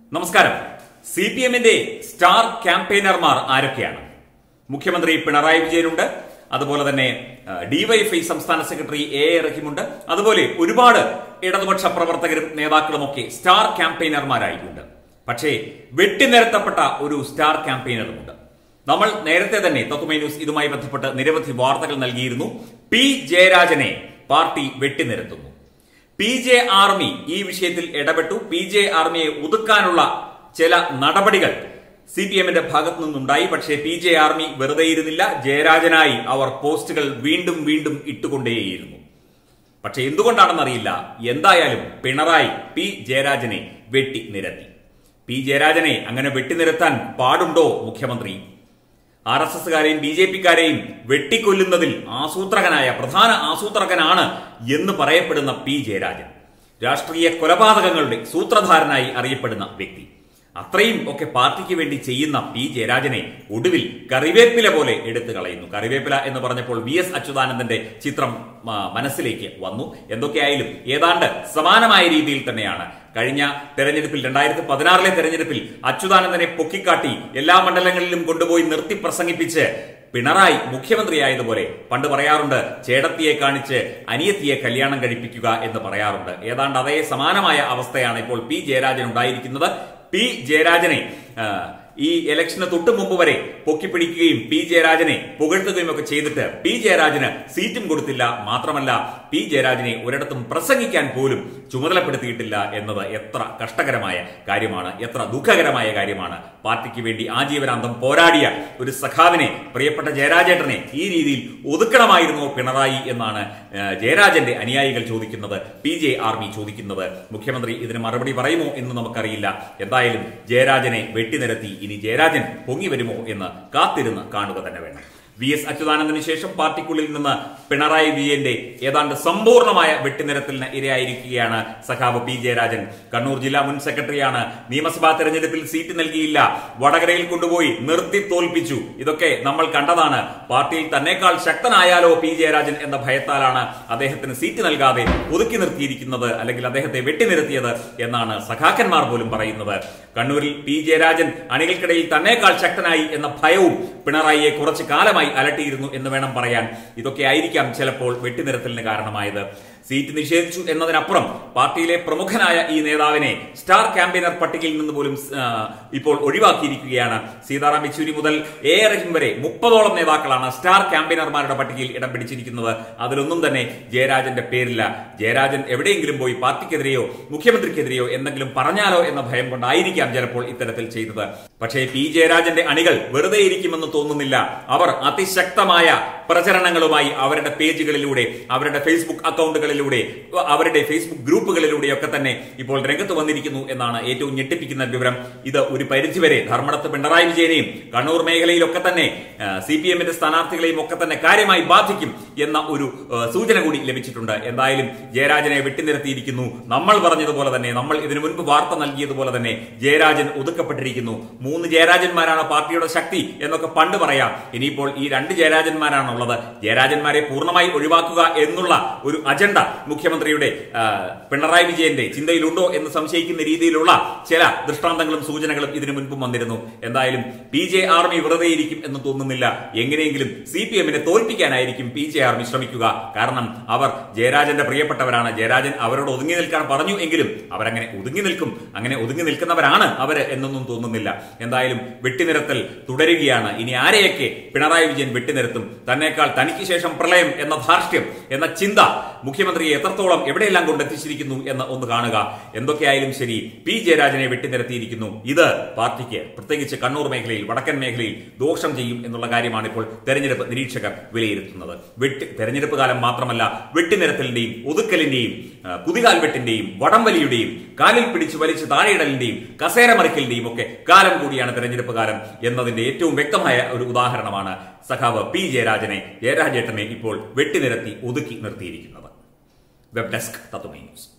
നമസ്കാരം C P എമ്മിന്റെ star ക്യാമ്പയിനർമാർ ആരൊക്കെയാണ് മുഖ്യമന്ത്രി പിണറായി വിജയനുണ്ട് അതുപോലെ തന്നെ ഡിവൈഎഫ്ഐ സംസ്ഥാന സെക്രട്ടറി എ എ റഹീമുണ്ട് അതുപോലെ ഒരുപാട് ഇടതുപക്ഷ പ്രവർത്തകരും നേതാക്കളും ഒക്കെ സ്റ്റാർ ക്യാമ്പയിനർമാരായിട്ടുണ്ട് പക്ഷേ വെട്ടിനിരത്തപ്പെട്ട ഒരു സ്റ്റാർ ക്യാമ്പയിനറുമുണ്ട് നമ്മൾ നേരത്തെ തന്നെ തത്വമൈ ന്യൂസ് ഇതുമായി ബന്ധപ്പെട്ട് നിരവധി വാർത്തകൾ നൽകിയിരുന്നു പി ജയരാജനെ പാർട്ടി വെട്ടിനിരത്തുന്നു പി ജെ ആർമി ഈ വിഷയത്തിൽ ഇടപെട്ടു പി ജെ ആർമിയെ ഒതുക്കാനുള്ള ചില നടപടികൾ സി പി എമ്മിന്റെ ഭാഗത്തു നിന്നുണ്ടായി പക്ഷേ പി ജെ ആർമി വെറുതെ ഇരുന്നില്ല ജയരാജനായി അവർ പോസ്റ്റുകൾ വീണ്ടും വീണ്ടും ഇട്ടുകൊണ്ടേയിരുന്നു പക്ഷെ എന്തുകൊണ്ടാണെന്നറിയില്ല എന്തായാലും പിണറായി പി ജയരാജനെ വെട്ടി നിരത്തി പി ജയരാജനെ അങ്ങനെ വെട്ടിനിരത്താൻ പാടുണ്ടോ മുഖ്യമന്ത്രി ആർ എസ് എസുകാരെയും ബി ജെ പിക്കാരെയും വെട്ടിക്കൊല്ലുന്നതിൽ ആസൂത്രകനായ പ്രധാന ആസൂത്രകനാണ് എന്ന് പറയപ്പെടുന്ന പി ജയരാജൻ രാഷ്ട്രീയ കൊലപാതകങ്ങളുടെ സൂത്രധാരനായി അറിയപ്പെടുന്ന വ്യക്തി അത്രയും ഒക്കെ പാർട്ടിക്ക് വേണ്ടി ചെയ്യുന്ന പി ജയരാജനെ ഒടുവിൽ കറിവേപ്പില പോലെ എടുത്തു കളയുന്നു കറിവേപ്പില എന്ന് പറഞ്ഞപ്പോൾ വി എസ് അച്യുതാനന്ദന്റെ ചിത്രം ആ, മനസ്സിലേക്ക് വന്നു എന്തൊക്കെയായാലും ഏതാണ്ട് സമാനമായ രീതിയിൽ തന്നെയാണ് കഴിഞ്ഞ തെരഞ്ഞെടുപ്പിൽ രണ്ടായിരത്തി പതിനാറിലെ തെരഞ്ഞെടുപ്പിൽ അച്യുതാനന്ദനെ പൊക്കിക്കാട്ടി എല്ലാ മണ്ഡലങ്ങളിലും കൊണ്ടുപോയി നിർത്തി പ്രസംഗിപ്പിച്ച് പിണറായി മുഖ്യമന്ത്രിയായതുപോലെ പണ്ട് പറയാറുണ്ട് ചേടത്തിയെ കാണിച്ച് അനിയത്തിയെ കല്യാണം കഴിപ്പിക്കുക എന്ന് പറയാറുണ്ട് ഏതാണ്ട് അതേ സമാനമായ അവസ്ഥയാണ് ഇപ്പോൾ പി ജയരാജൻ ഉണ്ടായിരിക്കുന്നത് പി ജയരാജനെ ആ, ഈ ഇലക്ഷന് തൊട്ടു മുമ്പ് വരെ പൊക്കിപ്പിടിക്കുകയും പി ജയരാജനെ പുകഴ്ത്തുകയും ഒക്കെ ചെയ്തിട്ട് പി ജയരാജന് സീറ്റും കൊടുത്തില്ല മാത്രമല്ല പി ജയരാജനെ ഒരിടത്തും പ്രസംഗിക്കാൻ പോലും ചുമതലപ്പെടുത്തിയിട്ടില്ല എന്നത് എത്ര കഷ്ടകരമായ കാര്യമാണ് എത്ര ദുഃഖകരമായ കാര്യമാണ് പാർട്ടിക്ക് വേണ്ടി ആജീവനാന്തം പോരാടിയ ഒരു സഖാവിനെ പ്രിയപ്പെട്ട ജയരാജേട്ടനെ ഈ രീതിയിൽ ഒതുക്കണമായിരുന്നോ പിണറായി എന്നാണ് ആ, ജയരാജന്റെ അനുയായികൾ ചോദിക്കുന്നത് പി ജെ ആർമി ചോദിക്കുന്നത് മുഖ്യമന്ത്രി ഇതിന് മറുപടി പറയുമോ എന്ന് നമുക്കറിയില്ല എന്തായാലും ജയരാജനെ വെട്ടിനിരത്തി ഇനി ജയരാജൻ പൊങ്ങി വരുമോ എന്ന് കാത്തിരുന്ന് കാണുക തന്നെ വേണം വി എസ് അച്യുതാനന്ദന് ശേഷം പാർട്ടിക്കുള്ളിൽ നിന്ന് പിണറായി വിജയന്റെ ഏതാണ്ട് സമ്പൂർണമായ വെട്ടിനിരത്തലിന് ഇരയായിരിക്കുകയാണ് സഖാവ് പി ജയരാജൻ കണ്ണൂർ ജില്ലാ മുൻ സെക്രട്ടറിയാണ് നിയമസഭാ തെരഞ്ഞെടുപ്പിൽ സീറ്റ് നൽകിയില്ല വടകരയിൽ കൊണ്ടുപോയി നിർത്തി തോൽപ്പിച്ചു ഇതൊക്കെ നമ്മൾ കണ്ടതാണ് പാർട്ടിയിൽ തന്നെക്കാൾ ശക്തനായാലോ പി ജയരാജൻ എന്ന ഭയത്താലാണ് അദ്ദേഹത്തിന് സീറ്റ് നൽകാതെ ഒതുക്കി നിർത്തിയിരിക്കുന്നത് അല്ലെങ്കിൽ അദ്ദേഹത്തെ വെട്ടിനിർത്തിയത് എന്നാണ് സഖാക്കന്മാർ പോലും പറയുന്നത് കണ്ണൂരിൽ പി ജയരാജൻ അണികൾക്കിടയിൽ തന്നെക്കാൾ ശക്തനായി എന്ന ഭയവും പിണറായിയെ കുറച്ചു കാലമായി അലട്ടിയിരുന്നു എന്ന് വേണം പറയാൻ ഇതൊക്കെ ആയിരിക്കാം ചിലപ്പോൾ വെട്ടിനിരത്തലിന് കാരണമായത് സീറ്റ് നിഷേധിച്ചു എന്നതിനപ്പുറം പാർട്ടിയിലെ പ്രമുഖനായ ഈ നേതാവിനെ സ്റ്റാർ ക്യാമ്പയിനർ പട്ടികയിൽ നിന്ന് പോലും ആ, ഇപ്പോൾ ഒഴിവാക്കിയിരിക്കുകയാണ് സീതാറാം യെച്ചൂരി മുതൽ എ എ റഹീം വരെ മുപ്പതോളം നേതാക്കളാണ് സ്റ്റാർ ക്യാമ്പയിനർമാരുടെ പട്ടികയിൽ ഇടം പിടിച്ചിരിക്കുന്നത് അതിലൊന്നും തന്നെ ജയരാജന്റെ പേരില്ല ജയരാജൻ എവിടെയെങ്കിലും പോയി പാർട്ടിക്കെതിരെയോ മുഖ്യമന്ത്രിക്കെതിരെയോ എന്തെങ്കിലും പറഞ്ഞാലോ എന്ന ഭയം കൊണ്ടായിരിക്കാം ചിലപ്പോൾ ഇത്തരത്തിൽ ചെയ്തത് പക്ഷേ പി ജയരാജന്റെ അണികൾ വെറുതെ ഇരിക്കുമെന്ന് തോന്നുന്നില്ല അവർ അതിശക്തമായ പ്രചരണങ്ങളുമായി അവരുടെ പേജുകളിലൂടെ അവരുടെ ഫേസ്ബുക്ക് അക്കൗണ്ടുകളിലൂടെ അവരുടെ ഫേസ്ബുക്ക് ഗ്രൂപ്പുകളിലൂടെയൊക്കെ തന്നെ ഇപ്പോൾ രംഗത്ത് വന്നിരിക്കുന്നു എന്നാണ് ഏറ്റവും ഞെട്ടിപ്പിക്കുന്ന വിവരം ഇത് ഒരു പരിധിവരെ ധർമ്മടത്ത് പിണറായി വിജയനെയും കണ്ണൂർ മേഖലയിലൊക്കെ തന്നെ സി പി എമ്മിന്റെ സ്ഥാനാർത്ഥികളെയും ഒക്കെ തന്നെ കാര്യമായി ബാധിക്കും എന്ന ഒരു ആ, സൂചന കൂടി ലഭിച്ചിട്ടുണ്ട് എന്തായാലും ജയരാജനെ വെട്ടിനിരത്തിയിരിക്കുന്നു നമ്മൾ പറഞ്ഞതുപോലെ തന്നെ നമ്മൾ ഇതിനു മുൻപ് വാർത്ത നൽകിയതുപോലെ തന്നെ ജയരാജൻ ഒതുക്കപ്പെട്ടിരിക്കുന്നു മൂന്ന് ജയരാജന്മാരാണ് പാർട്ടിയുടെ ശക്തി എന്നൊക്കെ പണ്ട് പറയാം ഇനിയിപ്പോൾ ഈ രണ്ട് ജയരാജന്മാരാണുള്ളത് ജയരാജന്മാരെ പൂർണ്ണമായി ഒഴിവാക്കുക എന്നുള്ള ഒരു അജണ്ട മുഖ്യമന്ത്രിയുടെ ആ, പിണറായി വിജയന്റെ ചിന്തയിലുണ്ടോ എന്ന് സംശയിക്കുന്ന രീതിയിലുള്ള ചില ദൃഷ്ടാന്തങ്ങളും സൂചനകളും ഇതിനു മുൻപും വന്നിരുന്നു എന്തായാലും പി ജെ ആർമി വെറുതെ ഇരിക്കും എന്ന് തോന്നുന്നില്ല എങ്ങനെയെങ്കിലും സി പി എമ്മിനെ തോൽപ്പിക്കാനായിരിക്കും പി ജെ ആർമി ശ്രമിക്കുക കാരണം അവർ ജയരാജന്റെ പ്രിയപ്പെട്ടവരാണ് ജയരാജൻ അവരോട് ഒതുങ്ങി നിൽക്കാൻ പറഞ്ഞു എങ്കിലും അവരങ്ങനെ ഒതുങ്ങി നിൽക്കും അങ്ങനെ ഒതുങ്ങി നിൽക്കുന്നവരാണ് അവര് എന്നൊന്നും തോന്നുന്നില്ല എന്തായാലും വെട്ടിനിരത്തൽ തുടരുകയാണ് ഇനി ആരെയൊക്കെ പിണറായി വിജയൻ വെട്ടിനിരത്തും തന്നേക്കാൾ തനിക്ക് ശേഷം പ്രളയം എന്ന ധാർഷ്ട്യം എന്ന ചിന്ത മുഖ്യമന്ത്രിയെ എത്രത്തോളം എവിടെയെല്ലാം കൊണ്ടെത്തിച്ചിരിക്കുന്നു എന്ന് ഒന്ന് കാണുക എന്തൊക്കെയായാലും ശരി പി ജയരാജനെ വെട്ടിനിരത്തിയിരിക്കുന്നു ഇത് പാർട്ടിക്ക് പ്രത്യേകിച്ച് കണ്ണൂർ മേഖലയിൽ വടക്കൻ മേഖലയിൽ ദോഷം ചെയ്യും എന്നുള്ള കാര്യമാണ് ഇപ്പോൾ തെരഞ്ഞെടുപ്പ് നിരീക്ഷകർ വിലയിരുത്തുന്നത് വെട്ടി തെരഞ്ഞെടുപ്പ് കാലം മാത്രമല്ല വെട്ടിനിരത്തലിന്റെയും ഒതുക്കലിന്റെയും ആ, കുതികാൽ വെട്ടിന്റെയും വടംവലിയുടെയും കാലിൽ പിടിച്ച് വലിച്ച് താഴെയിടലിന്റെയും കസേര മറിക്കലിന്റെയും ഒക്കെ കാലം കൂടിയാണ് തെരഞ്ഞെടുപ്പ് കാലം എന്നതിന്റെ ഏറ്റവും വ്യക്തമായ ഒരു ഉദാഹരണമാണ് സഖാവ് പി ജയരാജനെ ജയരാജേട്ടനെ ഇപ്പോൾ വെട്ടിനിരത്തി ഒതുക്കി നിർത്തിയിരിക്കുന്നത് വെബ് ഡെസ്ക് തത്വമൈ ന്യൂസ്